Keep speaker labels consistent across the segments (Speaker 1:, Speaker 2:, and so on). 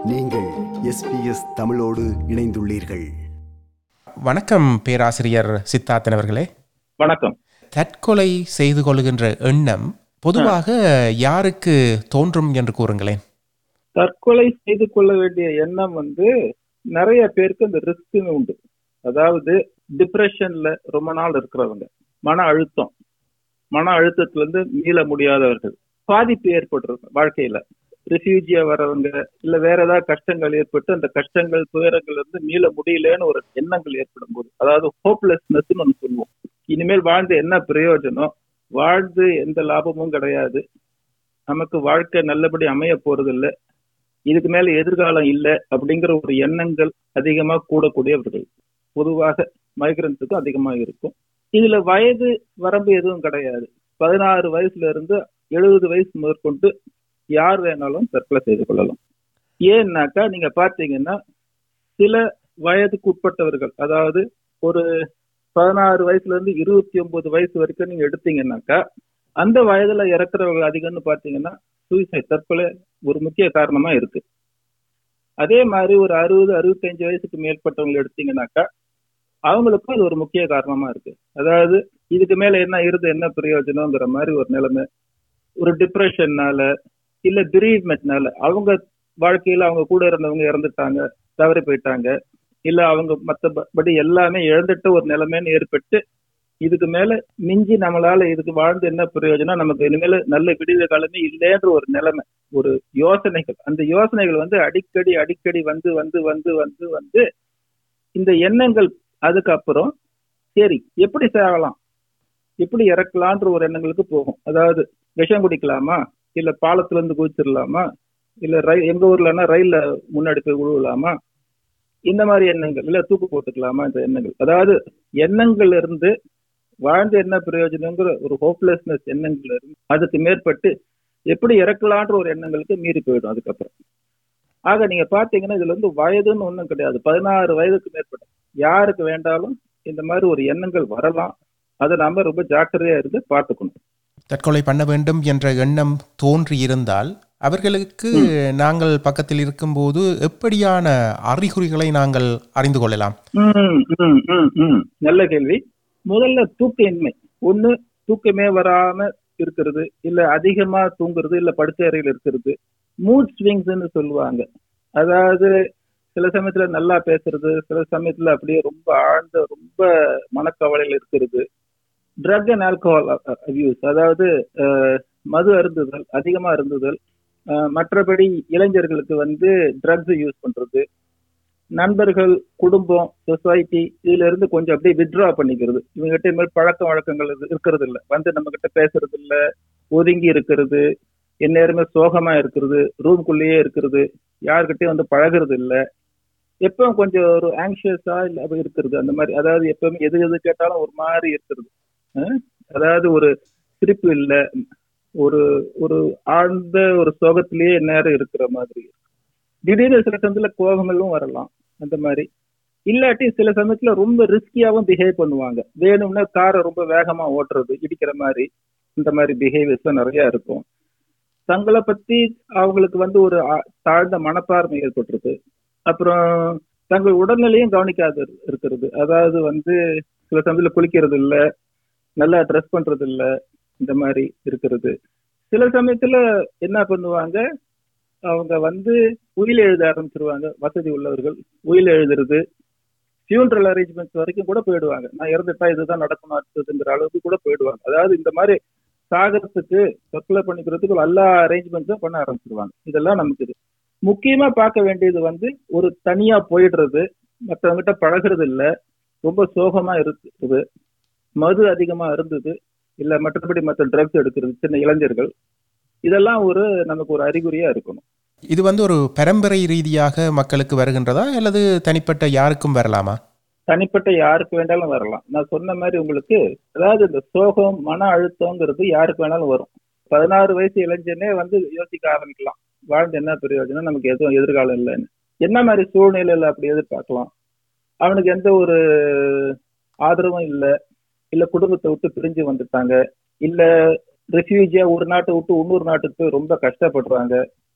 Speaker 1: நீங்கள் எஸ்பிஎஸ் தமிழோடு இணைந்துள்ளீர்கள்
Speaker 2: வணக்கம் பேராசிரியர் சித்தார்த்தன் அவர்களே
Speaker 3: வணக்கம்
Speaker 2: தற்கொலை செய்து கொள்கின்ற எண்ணம் பொதுவாக யாருக்கு தோன்றும் என்று கூறுங்களேன்
Speaker 3: தற்கொலை செய்து கொள்ள வேண்டிய எண்ணம் வந்து நிறைய பேருக்கு இந்த ரிஸ்க் உண்டு அதாவது டிப்ரெஷன்ல ரொம்ப நாள் இருக்கிறவங்க மன அழுத்தம் மன அழுத்தத்துல இருந்து மீள முடியாதவர்கள் பாதிப்பு ஏற்படுறது வாழ்க்கையில ரிஃப்யூஜியா வரவங்க இல்ல வேற ஏதாவது கஷ்டங்கள் ஏற்பட்டு அந்த கஷ்டங்கள் துயரங்கள் இருந்து மீள முடியலன்னு ஒரு எண்ணங்கள் ஏற்படும் போது அதாவது ஹோப்லெஸ்னஸ் ஒன்று சொல்லுவோம் இனிமேல் வாழ்ந்து என்ன பிரயோஜனம் வாழ்ந்து எந்த லாபமும் கிடையாது நமக்கு வாழ்க்கை நல்லபடி அமைய போறது இல்ல இதுக்கு மேல எதிர்காலம் இல்லை அப்படிங்கிற ஒரு எண்ணங்கள் அதிகமா கூடக்கூடியவர்கள் பொதுவாக மைக்ரன்ஸுக்கும் அதிகமாக இருக்கும் இதுல வயது வரம்பு எதுவும் கிடையாது பதினாறு வயசுல இருந்து எழுபது வயசு முதற்கொண்டு யார் வேணாலும் தற்கொலை செய்து கொள்ளலாம் ஏன்னாக்கா நீங்க பாத்தீங்கன்னா சில வயதுக்கு உட்பட்டவர்கள் அதாவது ஒரு பதினாறு வயசுல இருந்து இருபத்தி ஒன்பது வயசு வரைக்கும் நீங்க எடுத்தீங்கன்னாக்கா அந்த வயதுல இறக்குறவங்க அதிகம்னு பாத்தீங்கன்னா சூசைட் தற்கொலை ஒரு முக்கிய காரணமா இருக்கு அதே மாதிரி ஒரு அறுபது அறுபத்தஞ்சு வயசுக்கு மேற்பட்டவங்க எடுத்தீங்கன்னாக்கா அவங்களுக்கும் இது ஒரு முக்கிய காரணமா இருக்கு அதாவது இதுக்கு மேல என்ன இருந்து என்ன பிரயோஜனங்கிற மாதிரி ஒரு நிலைமை ஒரு டிப்ரெஷன்னால இல்ல பிரீவ்மெண்ட்னால அவங்க வாழ்க்கையில அவங்க கூட இருந்தவங்க இறந்துட்டாங்க தவறி போயிட்டாங்க இல்ல அவங்க மத்தபடி எல்லாமே இழந்துட்ட ஒரு நிலைமைன்னு ஏற்பட்டு இதுக்கு மேல மிஞ்சி நம்மளால இதுக்கு வாழ்ந்து என்ன பிரயோஜனம் நமக்கு இனிமேல நல்ல விடுதலை காலமே இல்லைன்ற ஒரு நிலைமை ஒரு யோசனைகள் அந்த யோசனைகள் வந்து அடிக்கடி அடிக்கடி வந்து வந்து வந்து வந்து வந்து இந்த எண்ணங்கள் அதுக்கப்புறம் சரி எப்படி சாகலாம் எப்படி இறக்கலான்ற ஒரு எண்ணங்களுக்கு போகும் அதாவது விஷம் குடிக்கலாமா இல்ல பாலத்துல இருந்து குதிச்சிடலாமா இல்ல ரயில் எங்க ஊர்லன்னா ரயில்ல முன்னாடி போய் விழுவலாமா இந்த மாதிரி எண்ணங்கள் இல்ல தூக்கு போட்டுக்கலாமா இந்த எண்ணங்கள் அதாவது எண்ணங்கள் இருந்து வாழ்ந்து என்ன பிரயோஜனங்கிற ஒரு ஹோப்லெஸ்னஸ் எண்ணங்கள் இருந்து அதுக்கு மேற்பட்டு எப்படி இறக்கலான்ற ஒரு எண்ணங்களுக்கு மீறி போயிடும் அதுக்கப்புறம் ஆக நீங்க பாத்தீங்கன்னா இதுல இருந்து வயதுன்னு ஒண்ணும் கிடையாது பதினாறு வயதுக்கு மேற்பட்ட யாருக்கு வேண்டாலும் இந்த மாதிரி ஒரு எண்ணங்கள் வரலாம் அதை நாம ரொம்ப ஜாக்கிரதையா இருந்து பார்த்துக்கணும்
Speaker 2: தற்கொலை பண்ண வேண்டும் என்ற எண்ணம் தோன்றி இருந்தால் அவர்களுக்கு நாங்கள் பக்கத்தில் இருக்கும்போது எப்படியான அறிகுறிகளை நாங்கள் அறிந்து கொள்ளலாம்
Speaker 3: ம், ம், ம், ம். நல்ல கேள்வி முதல்ல தூக்க இன்மை ஒண்ணு தூக்கமே வராம இருக்கிறது இல்ல அதிகமா தூங்குறது இல்ல படுக்கை அறையில் இருக்கிறது மூட் ஸ்விங்ஸ்ன்னு சொல்லுவாங்க அதாவது சில சமயத்துல நல்லா பேசுறது சில சமயத்துல அப்படியே ரொம்ப ஆழ்ந்த ரொம்ப மனக்கவலையில் இருக்கிறது ட்ரக் அண்ட் ஆல்கஹால் அபியூஸ் அதாவது அஹ், மது அருந்துதல் அதிகமா அருந்துதல் அஹ், மற்றபடி இளைஞர்களுக்கு வந்து ட்ரக்ஸ் யூஸ் பண்றது நண்பர்கள் குடும்பம் சொசைட்டி இதுல இருந்து கொஞ்சம் அப்படியே வித்ட்ரா பண்ணிக்கிறது இவங்ககிட்ட இனிமேல் பழக்க வழக்கங்கள் இது இருக்கிறது இல்ல வந்து நம்ம கிட்ட பேசுறது இல்ல ஒதுங்கி இருக்கிறது எந்நேரமே சோகமா இருக்கிறது ரூம்குள்ளேயே இருக்கிறது யாருக்கிட்டையும் வந்து பழகுறது இல்ல எப்பவும் கொஞ்சம் ஒரு ஆங்ஷியஸா இல்ல அப்படி இருக்கிறது அந்த மாதிரி அதாவது எப்பவுமே எது எது கேட்டாலும் ஒரு மாதிரி இருக்கிறது அஹ் அதாவது ஒரு சிரிப்பு இல்ல ஒரு ஒரு ஆழ்ந்த ஒரு சோகத்திலேயே நேரம் இருக்கிற மாதிரி திடீர்னு சில சமயத்துல கோபங்களும் வரலாம் அந்த மாதிரி இல்லாட்டி சில சமயத்துல ரொம்ப ரிஸ்கியாவும் பிஹேவ் பண்ணுவாங்க வேணும்னா காரை ரொம்ப வேகமா ஓட்டுறது இடிக்கிற மாதிரி இந்த மாதிரி பிஹேவியர்ஸ் நிறைய இருக்கும் தங்களை பத்தி அவங்களுக்கு வந்து ஒரு ஆ- தாழ்ந்த மனப்பான்மை ஏற்பட்டிருக்கு அப்புறம் தங்கள் உடல்நிலையும் கவனிக்காது இரு- இருக்கிறது அதாவது வந்து சில சமயத்துல குளிக்கிறது இல்ல நல்லா ட்ரெஸ் பண்றது இல்ல இந்த மாதிரி இருக்கிறது சில சமயத்துல என்ன பண்ணுவாங்க அவங்க வந்து உயில் எழுத ஆரம்பிச்சிருவாங்க வசதி உள்ளவர்கள் உயில் எழுதுறது ஃபியூனரல் அரேஞ்ச்மெண்ட்ஸ் வரைக்கும் கூட போயிடுவாங்க நான் இறந்துட்டா இதுதான் நடக்கணும் அடுத்ததுங்கிற அளவுக்கு கூட போயிடுவாங்க அதாவது இந்த மாதிரி சாகரத்துக்கு தற்கொலை பண்ணிக்கிறதுக்கு எல்லா அரேஞ்ச்மெண்ட்ஸும் பண்ண ஆரம்பிச்சிருவாங்க இதெல்லாம் நமக்கு இது முக்கியமா பார்க்க வேண்டியது வந்து ஒரு தனியா போயிடுறது மற்றவங்கிட்ட பழகுறது இல்ல ரொம்ப சோகமா இருக்குது மது அதிகமா இருந்தது இல்ல மற்றபடி மற்ற ட்ரக்ஸ் எடுக்கிறது சின்ன இளைஞர்கள் இதெல்லாம் ஒரு நமக்கு ஒரு அறிகுறியா இருக்கணும்
Speaker 2: இது வந்து ஒரு பரம்பரை ரீதியாக மக்களுக்கு வருகின்றதா அல்லது தனிப்பட்ட யாருக்கும் வரலாமா
Speaker 3: தனிப்பட்ட யாருக்கு வேண்டாலும் வரலாம் நான் சொன்ன மாதிரி உங்களுக்கு அதாவது இந்த சோகம் மன அழுத்தங்கிறது யாருக்கு வேணாலும் வரும் பதினாறு வயசு இளைஞனே வந்து யோசிக்க ஆரம்பிக்கலாம் வாழ்ந்து என்ன பிரயோஜனம் நமக்கு எதுவும் எதிர்காலம் இல்லைன்னு என்ன மாதிரி சூழ்நிலையில அப்படி எதிர்பார்க்கலாம் அவனுக்கு எந்த ஒரு ஆதரவும் இல்லை இல்ல குடும்பத்தை விட்டு பிரிஞ்சு வந்துட்டாங்க இல்ல ரெஃப்யூஜியா ஒரு நாட்டை விட்டு இன்னொரு நாட்டுக்கு போய் ரொம்ப கஷ்டப்படுறாங்க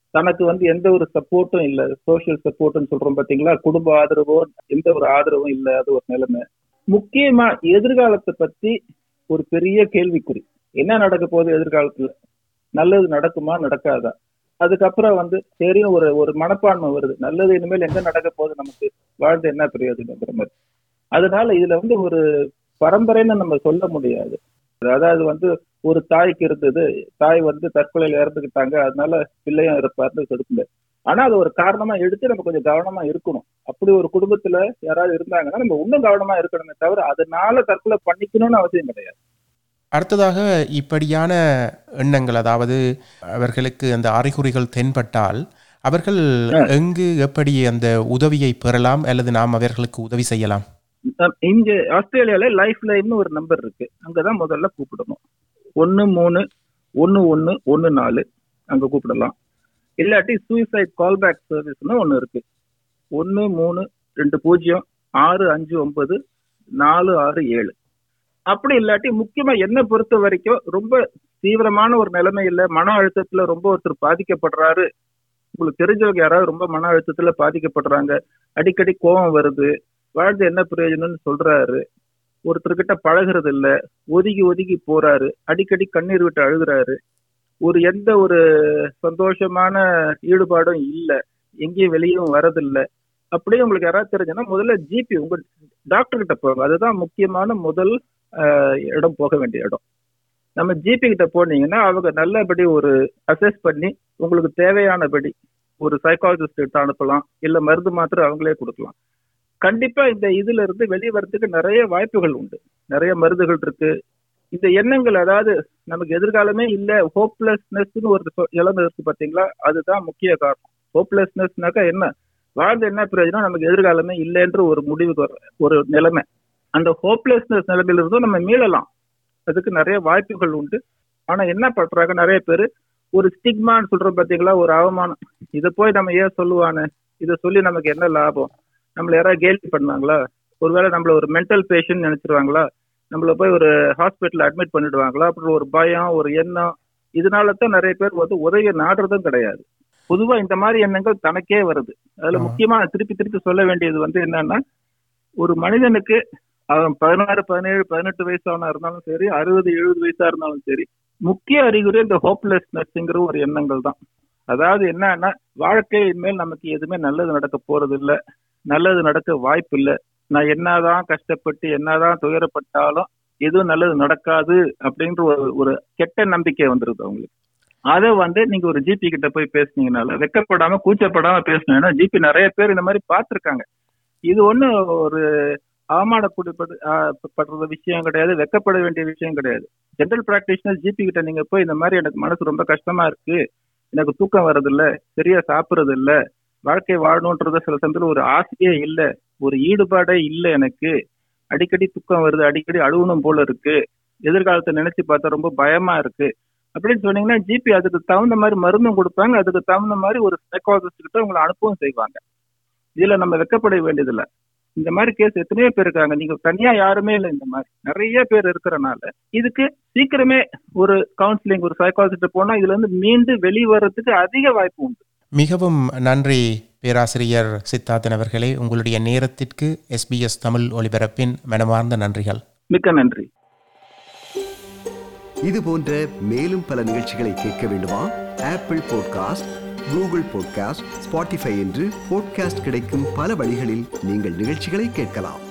Speaker 3: தனக்கு வந்து எந்த ஒரு சப்போர்ட்டும் இல்ல சோஷியல் சப்போர்ட்னு சொல்றோம் பாத்தீங்களா குடும்ப ஆதரவோ எந்த ஒரு ஆதரவும் இல்லாத ஒரு நிலைமை முக்கியமா எதிர்காலத்தை பத்தி ஒரு பெரிய கேள்விக்குறி என்ன நடக்க போகுது எதிர்காலத்துல நல்லது நடக்குமா நடக்காதா அதுக்கப்புறம் வந்து தெரியும் ஒரு ஒரு மனப்பான்மை வருது நல்லது இனிமேல் எங்க நடக்க போகுது நமக்கு வாழ்ந்து என்ன பிரயோஜனங்கிற மாதிரி அதனால இதுல வந்து ஒரு பரம்பரைன்னு நம்ம சொல்ல முடியாது அதாவது வந்து ஒரு தாய்க்கு இருந்தது தாய் வந்து தற்கொலையில இறந்துக்கிட்டாங்க அதனால பிள்ளையும் இருப்பாருன்னு சொல்லுங்க ஆனா அது ஒரு காரணமா எடுத்து நம்ம கொஞ்சம் கவனமா இருக்கணும் அப்படி ஒரு குடும்பத்துல யாராவது இருந்தாங்கன்னா நம்ம இன்னும் கவனமா இருக்கணுமே தவிர அதனால தற்கொலை பண்ணிக்கணும்னு அவசியம் கிடையாது
Speaker 2: அடுத்ததாக இப்படியான எண்ணங்கள் அதாவது அவர்களுக்கு அந்த அறிகுறிகள் தென்பட்டால் அவர்கள் எங்கு எப்படி அந்த உதவியை பெறலாம் அல்லது நாம் அவர்களுக்கு உதவி செய்யலாம்
Speaker 3: அஹ் இங்க ஆஸ்திரேலியால லைஃப் லைன்னு ஒரு நம்பர் இருக்கு அங்கதான் முதல்ல கூப்பிடணும் ஒன்னு மூணு ஒன்னு ஒன்னு ஒன்னு நாலு அங்க கூப்பிடலாம் இல்லாட்டி சூசைட் கால்பேக் சர்வீஸ்னு ஒன்னு இருக்கு ஒன்னு மூணு ரெண்டு பூஜ்ஜியம் ஆறு அஞ்சு ஒன்பது நாலு ஆறு ஏழு அப்படி இல்லாட்டி முக்கியமா என்ன பொறுத்த வரைக்கும் ரொம்ப தீவிரமான ஒரு நிலைமையில மன அழுத்தத்துல ரொம்ப ஒருத்தர் பாதிக்கப்படுறாரு உங்களுக்கு தெரிஞ்சவங்க யாராவது ரொம்ப மன அழுத்தத்துல பாதிக்கப்படுறாங்க அடிக்கடி கோபம் வருது வாழ்ந்து என்ன பிரயோஜனம்னு சொல்றாரு ஒருத்தர்கிட்ட பழகுறது இல்ல ஒதுங்கி ஒதுங்கி போறாரு அடிக்கடி கண்ணீர் விட்டு அழுகுறாரு ஒரு எந்த ஒரு சந்தோஷமான ஈடுபாடும் இல்ல எங்கேயும் வெளியும் வரதில்ல அப்படியே உங்களுக்கு யாராவது தெரிஞ்சுன்னா முதல்ல ஜிபி உங்க டாக்டர் கிட்ட போங்க அதுதான் முக்கியமான முதல் ஆஹ், இடம் போக வேண்டிய இடம் நம்ம ஜிபி கிட்ட போனீங்கன்னா அவங்க நல்லபடி ஒரு அசஸ் பண்ணி உங்களுக்கு தேவையானபடி ஒரு சைக்காலஜிஸ்ட் கிட்ட அனுப்பலாம் இல்ல மருந்து மாத்திரை அவங்களே கொடுக்கலாம் கண்டிப்பா இந்த இதுல இருந்து வெளியே வர்றதுக்கு நிறைய வாய்ப்புகள் உண்டு நிறைய மருந்துகள் இருக்கு இந்த எண்ணங்கள் அதாவது நமக்கு எதிர்காலமே இல்ல ஹோப்லெஸ்னஸ்னு ஒரு சொ- இளமை இருக்கு பாத்தீங்களா அதுதான் முக்கிய காரணம் ஹோப்லெஸ்னஸ்னாக்கா என்ன வாழ்ந்து என்ன பிரயோஜனம் நமக்கு எதிர்காலமே இல்லைன்ற ஒரு முடிவுக்கு வர ஒரு நிலைமை அந்த ஹோப்லெஸ்னஸ் நிலைமையில இருந்தும் நம்ம மீளலாம் அதுக்கு நிறைய வாய்ப்புகள் உண்டு ஆனா என்ன பண்றாங்க நிறைய பேர் ஒரு ஸ்டிக்மான்னு சொல்றோம் பாத்தீங்களா ஒரு அவமானம் இதை போய் நம்ம ஏன் சொல்லுவானே இதை சொல்லி நமக்கு என்ன லாபம் நம்மள யாராவது கேலி பண்ணாங்களா ஒருவேளை நம்மள ஒரு மென்டல் பேஷண்ட் நினைச்சிருவாங்களா நம்மள போய் ஒரு ஹாஸ்பிட்டல் அட்மிட் பண்ணிடுவாங்களா அப்புறம் ஒரு பயம் ஒரு எண்ணம் இதனால தான் நிறைய பேர் வந்து உதவியை நாடுறதும் கிடையாது பொதுவா இந்த மாதிரி எண்ணங்கள் தனக்கே வருது அதுல
Speaker 2: ஆ.
Speaker 3: முக்கியமா திருப்பி திருப்பி சொல்ல வேண்டியது வந்து என்னன்னா ஒரு மனிதனுக்கு அவன் பதினாறு பதினேழு பதினெட்டு வயசானா இருந்தாலும் சரி அறுபது எழுபது வயசா இருந்தாலும் சரி முக்கிய அறிகுறி இந்த ஹோப்லெஸ்னஸ்ங்கிற ஒரு எண்ணங்கள் தான் அதாவது என்னன்னா வாழ்க்கையின் மேல் நமக்கு எதுவுமே நல்லது நடக்க போறது இல்ல நல்லது நடக்க வாய்ப்பு இல்ல நான் என்னதான் கஷ்டப்பட்டு என்னதான் துயரப்பட்டாலும் எதுவும் நல்லது நடக்காது அப்படின்ற ஒரு ஒரு கெட்ட நம்பிக்கை வந்துருது அவங்களுக்கு அதை வந்து நீங்க ஒரு ஜிபி கிட்ட போய் பேசுனீங்கனால வெக்கப்படாம கூச்சப்படாம பேசுனீங்கன்னா ஜிபி நிறைய பேர் இந்த மாதிரி பார்த்திருக்காங்க இது ஒண்ணு ஒரு அவமானப்படுறது படுறது விஷயம் கிடையாது வெக்கப்பட வேண்டிய விஷயம் கிடையாது ஜென்ரல் பிராக்டிஷனர் ஜிபி கிட்ட நீங்க போய் இந்த மாதிரி எனக்கு மனசு ரொம்ப கஷ்டமா இருக்கு எனக்கு தூக்கம் வர்றதில்ல சரியா சாப்பிடுறது இல்ல வாழ்க்கை வாழணுன்றது சில சமயத்துல ஒரு ஆசையே இல்ல ஒரு ஈடுபாடே இல்ல எனக்கு அடிக்கடி தூக்கம் வருது அடிக்கடி அழுவணும் போல இருக்கு எதிர்காலத்தை நினைச்சு பார்த்தா ரொம்ப பயமா இருக்கு அப்படின்னு சொன்னீங்கன்னா ஜிபி அதுக்கு தகுந்த மாதிரி மருந்தும் கொடுப்பாங்க அதுக்கு தகுந்த மாதிரி ஒரு சைக்காலஜிஸ்ட் கிட்ட உங்களை அனுப்பவும் செய்வாங்க இதுல நம்ம வெக்கப்பட வேண்டியதில்ல இந்த மாதிரி கேஸ் எத்தனையோ பேர் இருக்காங்க நீங்க தனியா யாருமே இல்லை இந்த மாதிரி நிறைய பேர் இருக்கிறனால இதுக்கு சீக்கிரமே ஒரு கவுன்சிலிங் ஒரு சைக்காலஜிஸ்ட் போனா இதுல இருந்து மீண்டு வெளியே வர்றதுக்கு அதிக வாய்ப்பு உண்டு
Speaker 2: மிகவும் நன்றி பேராசிரியர் சித்தார்த்தன் அவர்களே உங்களுடைய நேரத்திற்கு எஸ்பிஎஸ் தமிழ் ஒலிபரப்பின் மனமார்ந்த நன்றிகள்
Speaker 3: மிக்க நன்றி
Speaker 1: இது போன்ற மேலும் பல நிகழ்ச்சிகளை கேட்க வேண்டுமா Apple podcast Google podcast Spotify என்று பாட்காஸ்ட் கிடைக்கும் பல வழிகளில் நீங்கள் நிகழ்ச்சிகளை கேட்கலாம்